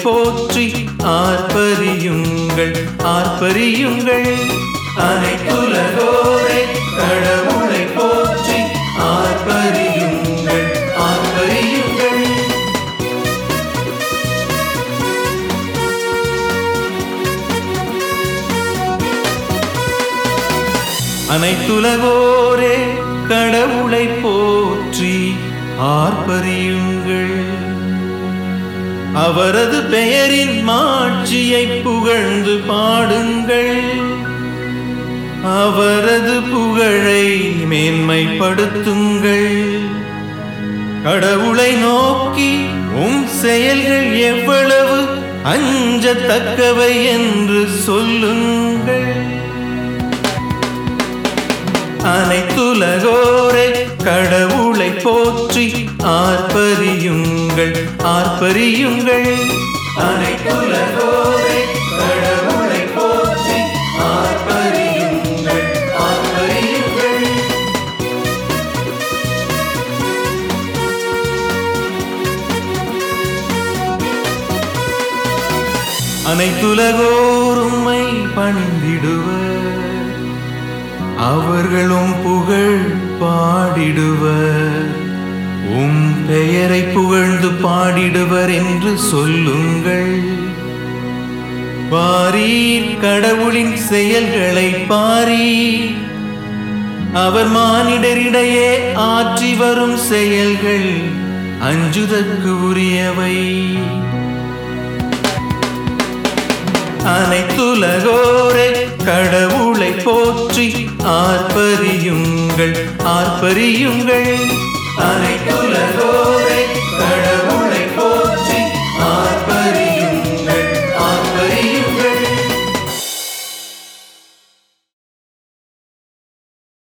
போற்றி ஆர்ப்பரியுங்கள் ஆர்ப்பரியுங்கள் அனைத்துலகோரை கடவுளை போற்றி ஆர்ப்பரியுங்கள் ஆர்ப்பரியுங்கள் அனைத்துலகோரே கடவுளை போற்றி ஆர்ப்பரியுங்கள் அவரது பெயரின் மாட்சியை புகழ்ந்து பாடுங்கள் அவரது புகழை மேன்மைப்படுத்துங்கள் கடவுளை நோக்கி உம் செயல்கள் எவ்வளவு அஞ்சத்தக்கவை என்று சொல்லுங்கள் அனைத்துலகோரை கடவுளை போற்றி ஆர்ப்பரியுங்கள் ஆர்ப்பரியுங்கள் அனைத்துலகோரை கடவுளை போற்றி ஆர்ப்பரியுங்கள் ஆர்ப்பரியுங்கள் அனைத்துலகோருமை பணிந்திடுவர் அவர்களும் புகழ் பாடிடுவர் உம் பெயரை புகழ்ந்து பாடிடுவர் என்று சொல்லுங்கள் பாரீர் கடவுளின் செயல்களை பாரீர் அவர் மானிடரிடையே ஆற்றி வரும் செயல்கள் அஞ்சுதற்கு உரியவை அனைத்துலகோரை கடவுளை போற்றி ஆர்ப்பரியுங்கள் ஆர்ப்பரியுங்கள் அனைத்துலகோரை